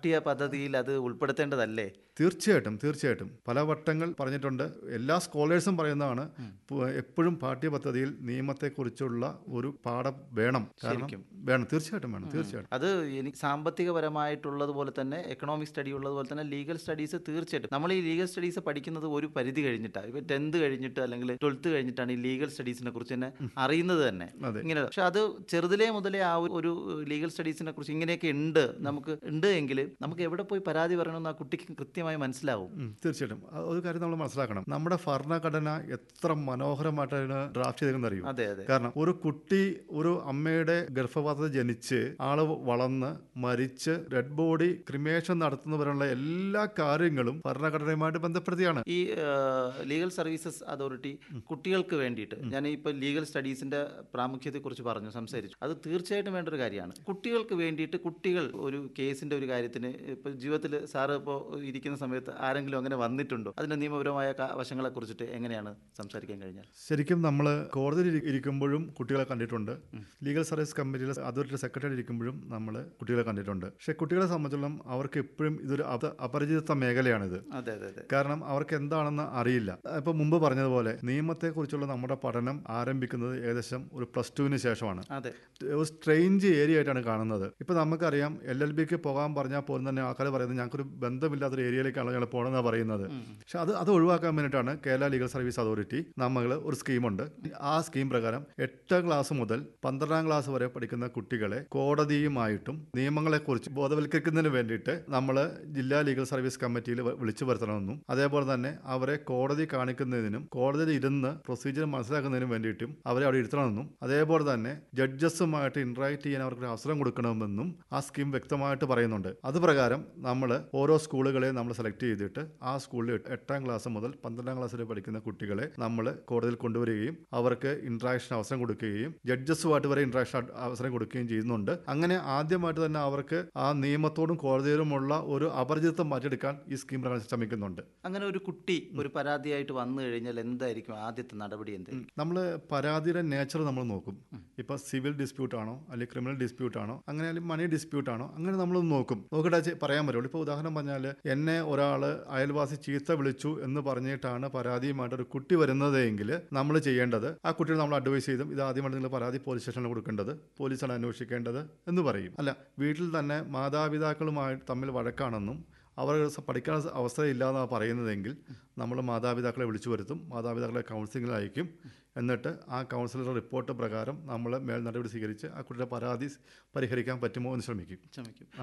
പാഠ്യ പദ്ധതിയിൽ അത് ഉൾപ്പെടുത്തേണ്ടതല്ലേ തീർച്ചയായിട്ടും തീർച്ചയായിട്ടും പല വട്ടങ്ങൾ പറഞ്ഞിട്ടുണ്ട് എല്ലാ സ്കോളേഴ്സും പറയുന്നതാണ് പു- എപ്പോഴും പാഠ്യപദ്ധതിയിൽ നിയമത്തെക്കുറിച്ചുള്ള ഒരു പാഠം വേണം കാരണം വേണം തീർച്ചയായിട്ടും വേണം തീർച്ചയായിട്ടും അത് എനിക്ക് സാമ്പത്തികപരമായിട്ടുള്ളതുപോലെ തന്നെ എക്കണോമിക് സ്റ്റഡി ഉള്ളതുപോലെ തന്നെ ലീഗൽ സ്റ്റഡീസ് തീർച്ചയായിട്ടും നമ്മൾ ഈ ലീഗൽ സ്റ്റഡീസ് പഠിക്കുന്നത് ഒരു പരിധി കഴിഞ്ഞിട്ടാണ് ഇപ്പം ടെൻത്ത് കഴിഞ്ഞിട്ട് അല്ലെങ്കിൽ ട്വൽത്ത് കഴിഞ്ഞിട്ടാണ് ഈ ലീഗൽ സ്റ്റഡീസിനെ കുറിച്ച് തന്നെ അറിയുന്നത് തന്നെ അതെ. ഇങ്ങനെ പക്ഷെ അത് ചെറുതിലേ മുതലേ ആ ഒരു- ഒരു ലീഗൽ സ്റ്റഡീസിനെ കുറിച്ച് ഇങ്ങനെയൊക്കെ ഉണ്ട് നമുക്ക് ഉണ്ട് എങ്കിൽ നമുക്ക് എവിടെ പോയി പരാതി പറയണമെന്ന് ആ കുട്ടിക്ക് കൃത്യമായി മനസ്സിലാവും ഉം, തീർച്ചയായിട്ടും ആ ഒരു കാര്യം നമ്മൾ മനസ്സിലാക്കണം നമ്മുടെ ഭരണഘടന എത്ര മനോഹരമായിട്ടാണ് ഡ്രാഫ്റ്റ് ചെയ്തതെന്ന് അറിയൂ അതെ അതെ കാരണം ഒരു കുട്ടി ഒരു അമ്മയുടെ ഗർഭപാത്രത്തിൽ ജനിച്ച് ആള് വളർന്ന് മരിച്ച് ഡെഡ് ബോഡി ക്രിമേഷൻ നടത്തുന്നവരുള്ള എല്ലാ കാര്യങ്ങളും ഭരണഘടനയുമായിട്ട് ബന്ധപ്പെടുത്തിയാണ് ഈ ലീഗൽ സർവീസസ് അതോറിറ്റി കുട്ടികൾക്ക് വേണ്ടിയിട്ട് ഞാൻ ഇപ്പോൾ ലീഗൽ സ്റ്റഡീസിന്റെ പ്രാമുഖ്യത്തെക്കുറിച്ച് പറഞ്ഞു സംസാരിച്ചു അത് തീർച്ചയായിട്ടും വേണ്ട ഒരു കാര്യമാണ് കുട്ടികൾക്ക് വേണ്ടിയിട്ട് കുട്ടികൾ ഒരു കേസിന്റെ ഒരു കാര്യത്തിന് ഇപ്പോൾ ജീവിതത്തിൽ സാറ് ഇപ്പോൾ ഇരിക്കുന്ന സമയത്ത് ആരെങ്കിലും അങ്ങനെ വന്നിട്ടുണ്ടോ അതിന്റെ നിയമപരമായ ക- വശങ്ങളെ കുറിച്ചിട്ട് എങ്ങനെയാണ് സംസാരിക്കാൻ കഴിഞ്ഞാൽ ശരിക്കും നമ്മൾ കോടതിയിൽ ഇരി- ഇരിക്കുമ്പോഴും കുട്ടികളെ കണ്ടിട്ടുണ്ട് ലീഗൽ സർവീസ് കമ്മിറ്റിയിൽ അതോറിറ്റി സെക്രട്ടറി ഇരിക്കുമ്പോഴും നമ്മൾ കുട്ടികളെ കണ്ടിട്ടുണ്ട് പക്ഷേ കുട്ടികളെ സംബന്ധിച്ചിടത്തോളം അവർക്ക് എപ്പോഴും ഇതൊരു അപ- അപരിചിത മേഖലയാണിത് അതെ അതെ അതെ കാരണം അവർക്ക് എന്താണെന്ന് അറിയില്ല ഇപ്പൊ മുമ്പ് പറഞ്ഞതുപോലെ നിയമത്തെക്കുറിച്ചുള്ള നമ്മുടെ പഠനം ആരംഭിക്കുന്നത് ഏകദേശം ഒരു പ്ലസ് ടുവിന് ശേഷമാണ് അതെ ഒരു സ്ട്രെയിഞ്ച് ഏരിയ ആയിട്ടാണ് കാണുന്നത് ഇപ്പൊ നമുക്കറിയാം എൽ എൽ ബിക്ക് പോകാൻ പറഞ്ഞാൽ പോലും തന്നെ ആൾക്കാർ പറയുന്നത് ഞങ്ങൾക്കൊരു ബന്ധമില്ലാത്തൊരു ഏരിയയിലേക്കാണ് ഞങ്ങൾ പോകണമെന്നാണ് പറയുന്നത് പക്ഷെ അത് അത് ഒഴിവാക്കാൻ വേണ്ടിയിട്ടാണ് കേരള ലീഗൽ സർവീസ് അതോറിറ്റി നമ്മൾ ഒരു സ്കീമുണ്ട് ആ സ്കീം പ്രകാരം എട്ടാം ക്ലാസ് മുതൽ പന്ത്രണ്ടാം ക്ലാസ് വരെ പഠിക്കുന്ന കുട്ടികളെ കോടതിയുമായിട്ടും നിയമങ്ങളെക്കുറിച്ച് ബോധവൽക്കരിക്കുന്നതിന് വേണ്ടിയിട്ട് നമ്മൾ ജില്ലാ ലീഗൽ സർവീസ് കമ്മിറ്റിയിൽ വ- വിളിച്ചു വരുത്തണമെന്നും അതേപോലെ തന്നെ അവരെ കോടതി കാണിക്കുന്നതിനും കോടതിയിൽ ഇരുന്ന് പ്രൊസീജിയർ മനസ്സിലാക്കുന്നതിനും വേണ്ടിയിട്ടും അവരെ അവിടെ ഇരുത്തണമെന്നും അതേപോലെ തന്നെ ജഡ്ജസുമായിട്ട് ഇന്ററാക്ട് ചെയ്യാൻ അവർക്ക് ഒരു അവസരം കൊടുക്കണമെന്നും ആ സ്കീം വ്യക്തമായിട്ട് പറയുന്നുണ്ട് അത് പ്രകാരം നമ്മൾ ഓരോ സ്കൂളുകളെ നമ്മൾ സെലക്ട് ചെയ്തിട്ട് ആ സ്കൂളിൽ എട്ട്- എട്ടാം ക്ലാസ് മുതൽ പന്ത്രണ്ടാം ക്ലാസ് വരെ പഠിക്കുന്ന കുട്ടികളെ നമ്മൾ കോടതിയിൽ കൊണ്ടുവരികയും അവർക്ക് ഇന്ററാക്ഷൻ അവസരം കൊടുക്കുകയും ജഡ്ജസുമായിട്ട് വരെ ഇന്ററാക്ഷൻ അവസരം കൊടുക്കുകയും ചെയ്യുന്നുണ്ട് അങ്ങനെ ആദ്യമായിട്ട് തന്നെ അവർക്ക് ആ നിയമത്തോടും കോടതിയിലുമുള്ള ഒരു അപരിചിതത്വം മാറ്റിയെടുക്കാൻ ഈ സ്കീം പ്രകാരം ശ്രമിക്കുന്നുണ്ട് അങ്ങനെ ഒരു കുട്ടി ഒരു പരാതിയായിട്ട് വന്നു കഴിഞ്ഞാൽ എന്തായിരിക്കും ആദ്യത്തെ നടപടി എന്ത് നമ്മൾ പരാതിയുടെ നേച്ചർ നമ്മൾ നോക്കും ഇപ്പൊ സിവിൽ ഡിസ്പ്യൂട്ട് ആണോ അല്ലെങ്കിൽ ക്രിമിനൽ ഡിസ്പ്യൂട്ട് ആണോ അങ്ങനെ അല്ലെങ്കിൽ മണി ഡിസ്പ്യൂട്ട് ആണോ അങ്ങനെ നമ്മൾ നോക്കും നോക്കിയിട്ട് അത് പറയാൻ പറ്റുള്ളൂ ഇപ്പോൾ ഉദാഹരണം പറഞ്ഞാൽ എന്നെ ഒരാൾ അയൽവാസി ചീത്ത വിളിച്ചു എന്ന് പറഞ്ഞിട്ടാണ് പരാതിയുമായിട്ട് ഒരു കുട്ടി വരുന്നതെങ്കിൽ നമ്മൾ ചെയ്യേണ്ടത് ആ കുട്ടിയെ നമ്മൾ അഡ്വൈസ് ചെയ്തും ഇത് ആദ്യമായിട്ട് നിങ്ങൾ പരാതി പോലീസ് സ്റ്റേഷനിൽ കൊടുക്കേണ്ടത് പോലീസാണ് അന്വേഷിക്കേണ്ടത് എന്ന് പറയും അല്ല വീട്ടിൽ തന്നെ മാതാപിതാക്കളുമായി തമ്മിൽ വഴക്കാണെന്നും അവർ പഠിക്കാൻ അവസരമില്ലാന്നാണ് പറയുന്നതെങ്കിൽ നമ്മൾ മാതാപിതാക്കളെ വിളിച്ചു വരുത്തും മാതാപിതാക്കളെ കൗൺസിലിംഗിൽ അയക്കും എന്നിട്ട് ആ കൗൺസിലറുടെ റിപ്പോർട്ട് പ്രകാരം നമ്മൾ മേൽ നടപടി സ്വീകരിച്ച് ആ കുട്ടിയുടെ പരാതി പരിഹരിക്കാൻ പറ്റുമോ എന്ന് ശ്രമിക്കും ക്ഷമിക്കും